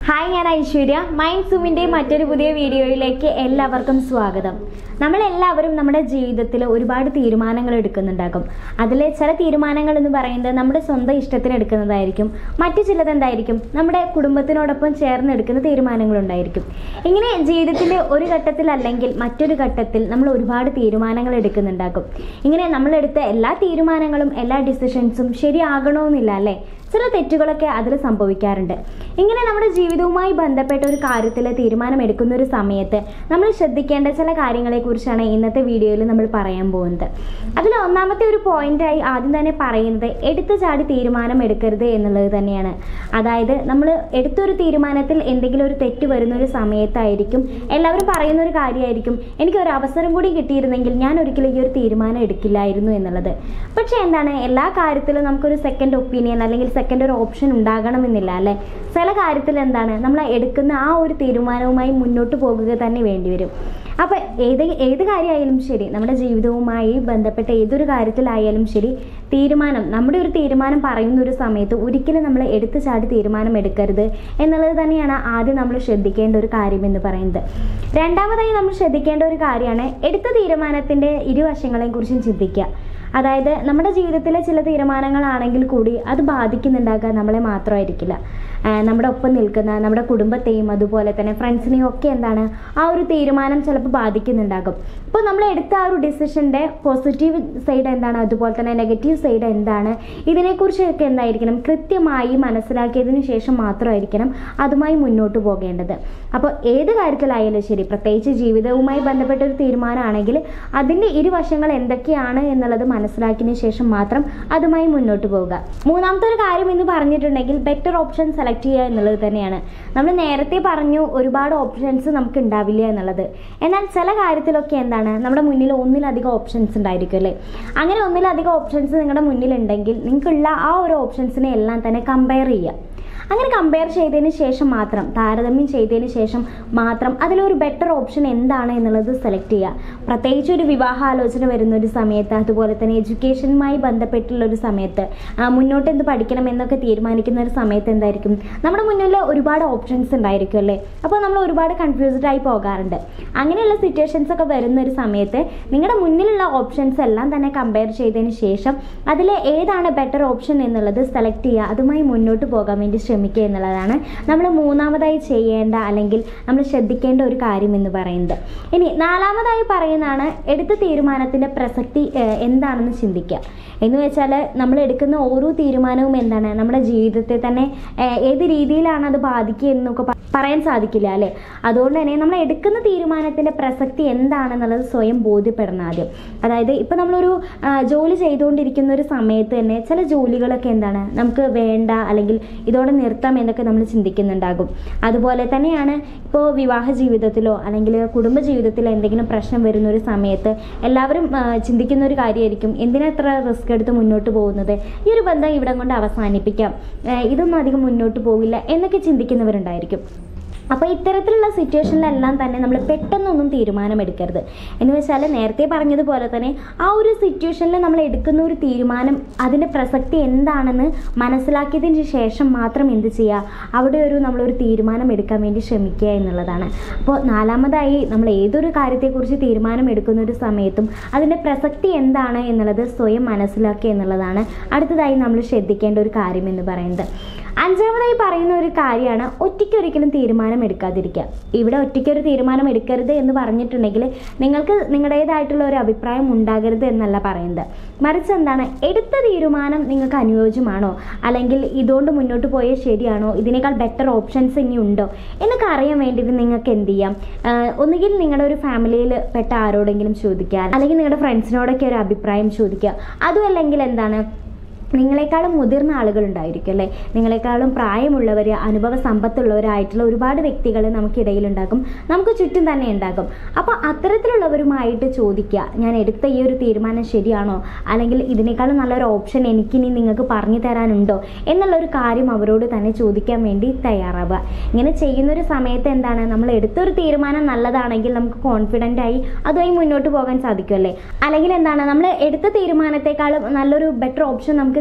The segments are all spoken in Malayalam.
ഹായ് ഞാൻ ഐശ്വര്യ മൈൻഡ് സൂമിൻ്റെ മറ്റൊരു പുതിയ വീഡിയോയിലേക്ക് എല്ലാവർക്കും സ്വാഗതം നമ്മളെല്ലാവരും നമ്മുടെ ജീവിതത്തിൽ ഒരുപാട് തീരുമാനങ്ങൾ എടുക്കുന്നുണ്ടാകും അതിലെ ചില തീരുമാനങ്ങൾ എന്ന് പറയുന്നത് നമ്മുടെ സ്വന്തം ഇഷ്ടത്തിന് എടുക്കുന്നതായിരിക്കും മറ്റു ചിലത് എന്തായിരിക്കും നമ്മുടെ കുടുംബത്തിനോടൊപ്പം ചേർന്ന് എടുക്കുന്ന തീരുമാനങ്ങളുണ്ടായിരിക്കും ഇങ്ങനെ ജീവിതത്തിൽ ഒരു ഘട്ടത്തിൽ അല്ലെങ്കിൽ മറ്റൊരു ഘട്ടത്തിൽ നമ്മൾ ഒരുപാട് തീരുമാനങ്ങൾ എടുക്കുന്നുണ്ടാകും ഇങ്ങനെ നമ്മളെടുത്ത എല്ലാ തീരുമാനങ്ങളും എല്ലാ ഡിസിഷൻസും ശരിയാകണമെന്നില്ല അല്ലേ ചില തെറ്റുകളൊക്കെ അതിൽ സംഭവിക്കാറുണ്ട് ഇങ്ങനെ നമ്മുടെ ജീവിതവുമായി ബന്ധപ്പെട്ട ഒരു കാര്യത്തിൽ തീരുമാനം എടുക്കുന്ന ഒരു സമയത്ത് നമ്മൾ ശ്രദ്ധിക്കേണ്ട ചില കാര്യങ്ങളെക്കുറിച്ചാണ് ഇന്നത്തെ വീഡിയോയിൽ നമ്മൾ പറയാൻ പോകുന്നത് അതിൽ ഒന്നാമത്തെ ഒരു പോയിന്റായി ആദ്യം തന്നെ പറയുന്നത് എടുത്തു ചാടി തീരുമാനം എടുക്കരുത് എന്നുള്ളത് തന്നെയാണ് അതായത് നമ്മൾ എടുത്തൊരു തീരുമാനത്തിൽ എന്തെങ്കിലും ഒരു തെറ്റ് വരുന്ന ഒരു സമയത്തായിരിക്കും എല്ലാവരും പറയുന്ന ഒരു കാര്യമായിരിക്കും എനിക്ക് ഒരു അവസരം കൂടി കിട്ടിയിരുന്നെങ്കിൽ ഞാൻ ഒരിക്കലും ഈ ഒരു തീരുമാനം എടുക്കില്ലായിരുന്നു എന്നുള്ളത് പക്ഷേ എന്താണ് എല്ലാ കാര്യത്തിലും നമുക്കൊരു സെക്കൻഡ് ഒപ്പീനിയൻ അല്ലെങ്കിൽ സെക്കൻഡ് ഒരു ഓപ്ഷൻ ഉണ്ടാകണമെന്നില്ല അല്ലേ ചില കാര്യത്തിൽ എന്താണ് നമ്മൾ എടുക്കുന്ന ആ ഒരു തീരുമാനവുമായി മുന്നോട്ട് പോകുക തന്നെ വേണ്ടിവരും അപ്പോൾ ഏത് ഏത് കാര്യമായാലും ശരി നമ്മുടെ ജീവിതവുമായി ബന്ധപ്പെട്ട ഏതൊരു കാര്യത്തിലായാലും ശരി തീരുമാനം നമ്മുടെ ഒരു തീരുമാനം പറയുന്ന ഒരു സമയത്ത് ഒരിക്കലും നമ്മൾ എടുത്തു ചാടി തീരുമാനം എടുക്കരുത് എന്നുള്ളത് തന്നെയാണ് ആദ്യം നമ്മൾ ശ്രദ്ധിക്കേണ്ട ഒരു കാര്യം എന്ന് പറയുന്നത് രണ്ടാമതായി നമ്മൾ ശ്രദ്ധിക്കേണ്ട ഒരു കാര്യമാണ് എടുത്ത തീരുമാനത്തിൻ്റെ ഇരുവശങ്ങളെയും കുറിച്ചും ചിന്തിക്കുക അതായത് നമ്മുടെ ജീവിതത്തിലെ ചില തീരുമാനങ്ങളാണെങ്കിൽ കൂടി അത് ബാധിക്കുന്നുണ്ടാകുക നമ്മളെ മാത്രമായിരിക്കില്ല ആ, നമ്മുടെ ഒപ്പം നിൽക്കുന്ന നമ്മുടെ കുടുംബത്തെയും അതുപോലെ തന്നെ ഫ്രണ്ട്സിനെയും ഒക്കെ എന്താണ് ആ ഒരു തീരുമാനം ചിലപ്പോൾ ബാധിക്കുന്നുണ്ടാകും അപ്പോൾ നമ്മൾ എടുത്ത ആ ഒരു ഡിസിഷൻ്റെ പോസിറ്റീവ് സൈഡ് എന്താണ് അതുപോലെ തന്നെ നെഗറ്റീവ് സൈഡ് എന്താണ് ഇതിനെക്കുറിച്ചൊക്കെ എന്തായിരിക്കണം കൃത്യമായി മനസ്സിലാക്കിയതിന് ശേഷം മാത്രമായിരിക്കണം അതുമായി മുന്നോട്ട് പോകേണ്ടത് അപ്പോൾ ഏത് കാര്യത്തിലായാലും ശരി പ്രത്യേകിച്ച് ജീവിതവുമായി ബന്ധപ്പെട്ട ഒരു തീരുമാനമാണെങ്കിൽ അതിൻ്റെ ഇരുവശങ്ങൾ എന്തൊക്കെയാണ് എന്നുള്ളത് മനസ്സിലാക്കിയതിന് ശേഷം മാത്രം അതുമായി മുന്നോട്ട് പോവുക മൂന്നാമത്തെ ഒരു കാര്യം എന്ന് പറഞ്ഞിട്ടുണ്ടെങ്കിൽ ബെറ്റർ ഓപ്ഷൻ സെലക്ട് ചെയ്യുക എന്നുള്ളത് തന്നെയാണ് നമ്മൾ നേരത്തെ പറഞ്ഞു ഒരുപാട് ഓപ്ഷൻസ് നമുക്ക് ഉണ്ടാവില്ല എന്നുള്ളത് എന്നാൽ ചില കാര്യത്തിലൊക്കെ എന്താണ് നമ്മുടെ മുന്നിൽ ഒന്നിലധികം ഓപ്ഷൻസ് ഉണ്ടായിരിക്കും അല്ലേ അങ്ങനെ ഒന്നിലധികം ഓപ്ഷൻസ് നിങ്ങളുടെ മുന്നിലുണ്ടെങ്കിൽ നിങ്ങൾക്കുള്ള ആ ഒരു ഓപ്ഷൻസിനെ എല്ലാം തന്നെ കമ്പയർ ചെയ്യുക അങ്ങനെ കമ്പയർ ചെയ്തതിന് ശേഷം മാത്രം താരതമ്യം ചെയ്തതിന് ശേഷം മാത്രം അതിലൊരു ബെറ്റർ ഓപ്ഷൻ എന്താണ് എന്നുള്ളത് സെലക്ട് ചെയ്യുക പ്രത്യേകിച്ച് ഒരു വിവാഹാലോചന വരുന്ന ഒരു സമയത്ത് അതുപോലെ തന്നെ എഡ്യൂക്കേഷനുമായി ബന്ധപ്പെട്ടുള്ള ഒരു സമയത്ത് ആ, മുന്നോട്ട് എന്ത് പഠിക്കണം എന്നൊക്കെ തീരുമാനിക്കുന്ന ഒരു സമയത്ത് എന്തായിരിക്കും നമ്മുടെ മുന്നിൽ ഒരുപാട് ഓപ്ഷൻസ് ഉണ്ടായിരിക്കും അല്ലേ അപ്പോൾ നമ്മൾ ഒരുപാട് കൺഫ്യൂസ്ഡ് ആയി പോകാറുണ്ട് അങ്ങനെയുള്ള സിറ്റുവേഷൻസ് ഒക്കെ വരുന്ന ഒരു സമയത്ത് നിങ്ങളുടെ മുന്നിലുള്ള ഓപ്ഷൻസ് എല്ലാം തന്നെ കമ്പയർ ചെയ്തതിന് ശേഷം അതിൽ ഏതാണ് ബെറ്റർ ഓപ്ഷൻ എന്നുള്ളത് സെലക്ട് ചെയ്യുക അതുമായി മുന്നോട്ട് പോകാൻ വേണ്ടി ശ്രമിക്കുക എന്നുള്ളതാണ് നമ്മൾ മൂന്നാമതായി ചെയ്യേണ്ട അല്ലെങ്കിൽ നമ്മൾ ശ്രദ്ധിക്കേണ്ട ഒരു കാര്യം എന്ന് പറയുന്നത് ഇനി നാലാമതായി പറയുന്നതാണ് എടുത്ത തീരുമാനത്തിൻ്റെ പ്രസക്തി ഏഹ്, എന്താണെന്ന് ചിന്തിക്കുക എന്ന് വെച്ചാൽ നമ്മൾ എടുക്കുന്ന ഓരോ തീരുമാനവും എന്താണ് നമ്മുടെ ജീവിതത്തെ തന്നെ ഏഹ്, ഏത് രീതിയിലാണ് അത് ബാധിക്കുക എന്നൊക്കെ പ- പറയാൻ സാധിക്കില്ല അല്ലേ അതുകൊണ്ട് തന്നെ നമ്മൾ എടുക്കുന്ന തീരുമാനത്തിൻ്റെ പ്രസക്തി എന്താണെന്നുള്ളത് സ്വയം ബോധ്യപ്പെടണം ആദ്യം അതായത് ഇപ്പം നമ്മളൊരു ആ, ജോലി ചെയ്തുകൊണ്ടിരിക്കുന്ന ഒരു സമയത്ത് തന്നെ ചില ജോലികളൊക്കെ എന്താണ് നമുക്ക് വേണ്ട അല്ലെങ്കിൽ ഇതോടെ നിർത്താം എന്നൊക്കെ നമ്മൾ ചിന്തിക്കുന്നുണ്ടാകും അതുപോലെ തന്നെയാണ് ഇപ്പോൾ വിവാഹ ജീവിതത്തിലോ അല്ലെങ്കിൽ കുടുംബ ജീവിതത്തിലോ എന്തെങ്കിലും പ്രശ്നം വരുന്ന ഒരു സമയത്ത് എല്ലാവരും ആ, ചിന്തിക്കുന്ന ഒരു കാര്യമായിരിക്കും എന്തിനാ ഇത്ര റിസ്ക് എടുത്ത് മുന്നോട്ട് പോകുന്നത് ഈ ഒരു ബന്ധം ഇവിടം കൊണ്ട് അവസാനിപ്പിക്കാം ആ, ഇതൊന്നും അധികം മുന്നോട്ട് പോകില്ല എന്നൊക്കെ ചിന്തിക്കുന്നവരുണ്ടായിരിക്കും അപ്പോൾ ഇത്തരത്തിലുള്ള സിറ്റുവേഷനിലെല്ലാം തന്നെ നമ്മൾ പെട്ടെന്നൊന്നും തീരുമാനമെടുക്കരുത് എന്ന് വെച്ചാൽ നേരത്തെ പറഞ്ഞതുപോലെ തന്നെ ആ ഒരു സിറ്റുവേഷനിൽ നമ്മൾ എടുക്കുന്ന ഒരു തീരുമാനം അതിൻ്റെ പ്രസക്തി എന്താണെന്ന് മനസ്സിലാക്കിയതിന് ശേഷം മാത്രം എന്ത് ചെയ്യുക അവിടെ ഒരു നമ്മളൊരു തീരുമാനം എടുക്കാൻ വേണ്ടി ശ്രമിക്കുക എന്നുള്ളതാണ് അപ്പോൾ നാലാമതായി നമ്മൾ ഏതൊരു കാര്യത്തെക്കുറിച്ച് തീരുമാനം എടുക്കുന്ന ഒരു സമയത്തും അതിൻ്റെ പ്രസക്തി എന്താണ് എന്നുള്ളത് സ്വയം മനസ്സിലാക്കുക എന്നുള്ളതാണ് അടുത്തതായി നമ്മൾ ശ്രദ്ധിക്കേണ്ട ഒരു കാര്യം എന്ന് പറയുന്നത് അഞ്ചാമതായി പറയുന്ന ഒരു കാര്യമാണ് ഒറ്റയ്ക്കൊരിക്കലും തീരുമാനം എടുക്കാതിരിക്കുക ഇവിടെ ഒറ്റയ്ക്കൊരു തീരുമാനം എടുക്കരുത് എന്ന് പറഞ്ഞിട്ടുണ്ടെങ്കിൽ നിങ്ങൾക്ക് നിങ്ങളുടേതായിട്ടുള്ള ഒരു അഭിപ്രായം ഉണ്ടാകരുത് എന്നല്ല പറയുന്നത് മറിച്ച് എന്താണ് എടുത്ത തീരുമാനം നിങ്ങൾക്ക് അനുയോജ്യമാണോ അല്ലെങ്കിൽ ഇതുകൊണ്ട് മുന്നോട്ട് പോയാൽ ശരിയാണോ ഇതിനേക്കാൾ ബെറ്റർ ഓപ്ഷൻസ് ഇനി ഉണ്ടോ എന്നൊക്കെ അറിയാൻ വേണ്ടിയിട്ട് നിങ്ങൾക്ക് എന്ത് ചെയ്യാം ആഹ് ഒന്നുകിൽ നിങ്ങളുടെ ഒരു ഫാമിലിയിൽ പെട്ട ആരോടെങ്കിലും ചോദിക്കുക അല്ലെങ്കിൽ നിങ്ങളുടെ ഫ്രണ്ട്സിനോടൊക്കെ ഒരു അഭിപ്രായം ചോദിക്കുക അതും അല്ലെങ്കിൽ എന്താണ് നിങ്ങളെക്കാളും മുതിർന്ന ആളുകളുണ്ടായിരിക്കും അല്ലേ നിങ്ങളെക്കാളും പ്രായമുള്ളവർ അനുഭവ സമ്പത്തുള്ളവരായിട്ടുള്ള ഒരുപാട് വ്യക്തികൾ നമുക്കിടയിലുണ്ടാകും നമുക്ക് ചുറ്റും തന്നെ ഉണ്ടാകും അപ്പോൾ അത്തരത്തിലുള്ളവരുമായിട്ട് ചോദിക്കുക ഞാൻ എടുത്ത ഈ ഒരു തീരുമാനം ശരിയാണോ അല്ലെങ്കിൽ ഇതിനേക്കാളും നല്ലൊരു ഓപ്ഷൻ എനിക്കിനി നിങ്ങൾക്ക് പറഞ്ഞു തരാനുണ്ടോ എന്നുള്ള ഒരു കാര്യം അവരോട് തന്നെ ചോദിക്കാൻ വേണ്ടി തയ്യാറാവുക ഇങ്ങനെ ചെയ്യുന്നൊരു സമയത്ത് എന്താണ് നമ്മൾ എടുത്തൊരു തീരുമാനം നല്ലതാണെങ്കിൽ നമുക്ക് കോൺഫിഡൻ്റ് ആയി അതുമായി മുന്നോട്ട് പോകാൻ സാധിക്കുമല്ലേ അല്ലെങ്കിൽ എന്താണ് നമ്മൾ എടുത്ത തീരുമാനത്തെക്കാളും നല്ലൊരു ബെറ്റർ ഓപ്ഷൻ നമുക്ക്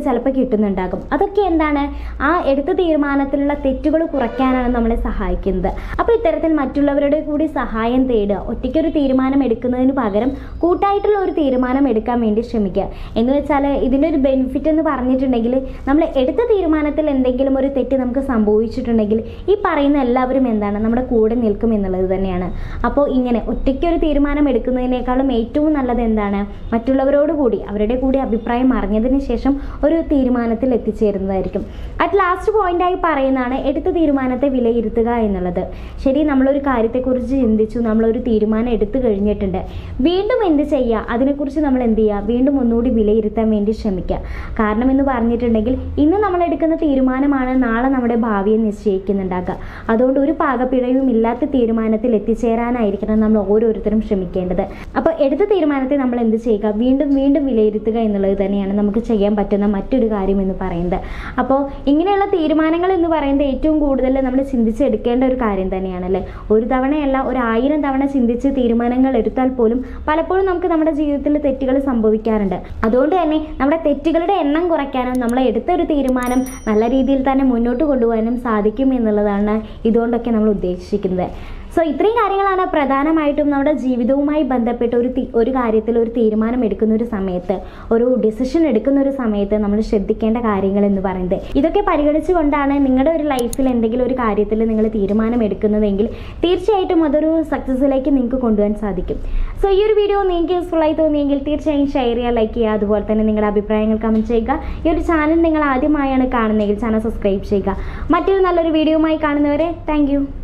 ചിലപ്പോൾ കിട്ടുന്നുണ്ടാകും അതൊക്കെ എന്താണ് ആ എടുത്ത തീരുമാനത്തിലുള്ള തെറ്റുകൾ കുറയ്ക്കാനാണ് നമ്മളെ സഹായിക്കുന്നത് അപ്പോൾ ഇത്തരത്തിൽ മറ്റുള്ളവരുടെ കൂടി സഹായം തേടുക ഒറ്റയ്ക്കൊരു തീരുമാനം എടുക്കുന്നതിന് പകരം കൂട്ടായിട്ടുള്ള ഒരു തീരുമാനം എടുക്കാൻ വേണ്ടി ശ്രമിക്കുക എന്ന് വെച്ചാൽ ഇതിൻ്റെ ഒരു ബെനിഫിറ്റ് എന്ന് പറഞ്ഞിട്ടുണ്ടെങ്കിൽ നമ്മൾ എടുത്ത തീരുമാനത്തിൽ എന്തെങ്കിലും ഒരു തെറ്റ് നമുക്ക് സംഭവിച്ചിട്ടുണ്ടെങ്കിൽ ഈ പറയുന്ന എല്ലാവരും എന്താണ് നമ്മുടെ കൂടെ നിൽക്കും എന്നുള്ളത് തന്നെയാണ് അപ്പോൾ ഇങ്ങനെ ഒറ്റയ്ക്കൊരു തീരുമാനം എടുക്കുന്നതിനേക്കാളും ഏറ്റവും നല്ലത് എന്താണ് മറ്റുള്ളവരോട് കൂടി അവരുടെ കൂടി അഭിപ്രായം അറിഞ്ഞതിന് ശേഷം ഒരു തീരുമാനത്തിൽ എത്തിച്ചേരുന്നതായിരിക്കും അറ്റ് ലാസ്റ്റ് പോയിന്റായി പറയുന്നതാണ് എടുത്ത തീരുമാനത്തെ വിലയിരുത്തുക എന്നുള്ളത് ശരി നമ്മളൊരു കാര്യത്തെക്കുറിച്ച് ചിന്തിച്ചു നമ്മളൊരു തീരുമാനം എടുത്തു കഴിഞ്ഞിട്ടുണ്ട് വീണ്ടും എന്ത് ചെയ്യുക അതിനെക്കുറിച്ച് നമ്മൾ എന്ത് ചെയ്യുക വീണ്ടും ഒന്നുകൂടി വിലയിരുത്താൻ വേണ്ടി ശ്രമിക്കുക കാരണം എന്ന് പറഞ്ഞിട്ടുണ്ടെങ്കിൽ ഇന്ന് നമ്മൾ എടുക്കുന്ന തീരുമാനമാണ് നാളെ നമ്മുടെ ഭാവിയെ നിശ്ചയിക്കുന്നുണ്ടാക്കുക അതുകൊണ്ട് ഒരു പാകപ്പിഴയും ഇല്ലാത്ത തീരുമാനത്തിൽ എത്തിച്ചേരാനായിരിക്കണം നമ്മൾ ഓരോരുത്തരും ശ്രമിക്കേണ്ടത് അപ്പോൾ എടുത്ത തീരുമാനത്തെ നമ്മൾ എന്ത് ചെയ്യുക വീണ്ടും വീണ്ടും വിലയിരുത്തുക എന്നുള്ളത് തന്നെയാണ് നമുക്ക് ചെയ്യാൻ പറ്റുന്ന മറ്റൊരു കാര്യം എന്ന് പറയുന്നത് അപ്പോൾ ഇങ്ങനെയുള്ള തീരുമാനങ്ങൾ എന്ന് പറയുന്നത് ഏറ്റവും കൂടുതൽ നമ്മൾ ചിന്തിച്ചെടുക്കേണ്ട ഒരു കാര്യം തന്നെയാണല്ലേ ഒരു തവണയല്ല ഒരു ആയിരം തവണ ചിന്തിച്ച് തീരുമാനങ്ങൾ എടുത്താൽ പോലും പലപ്പോഴും നമുക്ക് നമ്മുടെ ജീവിതത്തിൽ തെറ്റുകൾ സംഭവിക്കാറുണ്ട് അതുകൊണ്ട് തന്നെ നമ്മുടെ തെറ്റുകളുടെ എണ്ണം കുറയ്ക്കാനും നമ്മൾ എടുത്ത ഒരു തീരുമാനം നല്ല രീതിയിൽ തന്നെ മുന്നോട്ട് കൊണ്ടുപോകാനും സാധിക്കും എന്നുള്ളതാണ് ഇതുകൊണ്ടൊക്കെ നമ്മൾ ഉദ്ദേശിക്കുന്നത് സോ ഇത്രയും കാര്യങ്ങളാണ് പ്രധാനമായിട്ടും നമ്മുടെ ജീവിതവുമായി ബന്ധപ്പെട്ട് ഒരു തി- ഒരു കാര്യത്തിൽ ഒരു തീരുമാനം എടുക്കുന്ന ഒരു സമയത്ത് ഒരു ഡിസിഷൻ എടുക്കുന്ന ഒരു സമയത്ത് നമ്മൾ ശ്രദ്ധിക്കേണ്ട കാര്യങ്ങൾ എന്ന് പറയുന്നത് ഇതൊക്കെ പരിഗണിച്ചുകൊണ്ടാണ് നിങ്ങളുടെ ഒരു ലൈഫിൽ എന്തെങ്കിലും ഒരു കാര്യത്തിൽ നിങ്ങൾ തീരുമാനം എടുക്കുന്നതെങ്കിൽ തീർച്ചയായിട്ടും അതൊരു സക്സസ്സിലേക്ക് നിങ്ങൾക്ക് കൊണ്ടുപോകാൻ സാധിക്കും സോ ഈ ഒരു വീഡിയോ നിങ്ങൾക്ക് യൂസ്ഫുൾ ആയി തോന്നിയെങ്കിൽ തീർച്ചയായും ഷെയർ ചെയ്യുക ലൈക്ക് ചെയ്യുക അതുപോലെ തന്നെ നിങ്ങളുടെ അഭിപ്രായങ്ങൾ കമൻറ്റ് ചെയ്യുക ഈ ഒരു ചാനൽ നിങ്ങൾ ആദ്യമായാണ് കാണുന്നതെങ്കിൽ ചാനൽ സബ്സ്ക്രൈബ് ചെയ്യുക മറ്റൊരു നല്ലൊരു വീഡിയോയുമായി കാണുന്നവരെ താങ്ക്